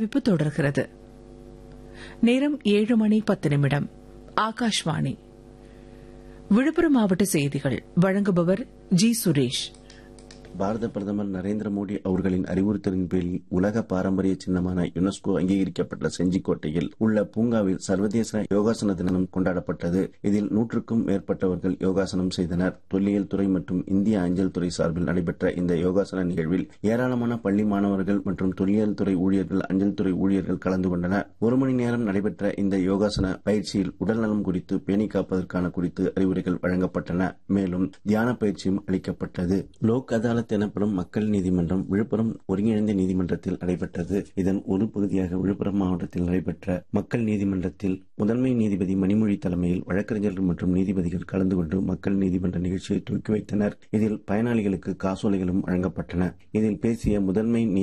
அறிவிப்பு தொடர்கிறது நேரம் ஏழு மணி பத்து நிமிடம் ஆகாஷ்வாணி விழுப்புரம் மாவட்ட செய்திகள் வழங்குபவர் ஜி சுரேஷ் பாரத பிரதமர் நரேந்திர மோடி அவர்களின் அறிவுறுத்தலின் பேரில் உலக பாரம்பரிய சின்னமான யுனெஸ்கோ அங்கீகரிக்கப்பட்ட செஞ்சிக்கோட்டையில் உள்ள பூங்காவில் சர்வதேச யோகாசன தினம் கொண்டாடப்பட்டது இதில் நூற்றுக்கும் மேற்பட்டவர்கள் யோகாசனம் செய்தனர் தொல்லியல் துறை மற்றும் இந்திய அஞ்சல் துறை சார்பில் நடைபெற்ற இந்த யோகாசன நிகழ்வில் ஏராளமான பள்ளி மாணவர்கள் மற்றும் தொல்லியல் துறை ஊழியர்கள் அஞ்சல் துறை ஊழியர்கள் கலந்து கொண்டனர் ஒரு மணி நேரம் நடைபெற்ற இந்த யோகாசன பயிற்சியில் உடல்நலம் குறித்து பேணி காப்பதற்கான குறித்து அறிவுரைகள் வழங்கப்பட்டன மேலும் தியான பயிற்சியும் அளிக்கப்பட்டது லோக் அதாலத் எனப்படும் மக்கள் நீதிமன்றம் விழுப்புரம் ஒருங்கிணைந்த நீதிமன்றத்தில் நடைபெற்றது இதன் ஒரு பகுதியாக விழுப்புரம் மாவட்டத்தில் நடைபெற்ற மக்கள் நீதிமன்றத்தில் முதன்மை நீதிபதி மணிமொழி தலைமையில் வழக்கறிஞர்கள் மற்றும் நீதிபதிகள் கலந்து கொண்டு மக்கள் நீதிமன்ற நிகழ்ச்சியை துவக்கி வைத்தனர் இதில் பயனாளிகளுக்கு காசோலைகளும் வழங்கப்பட்டன இதில் பேசிய முதன்மை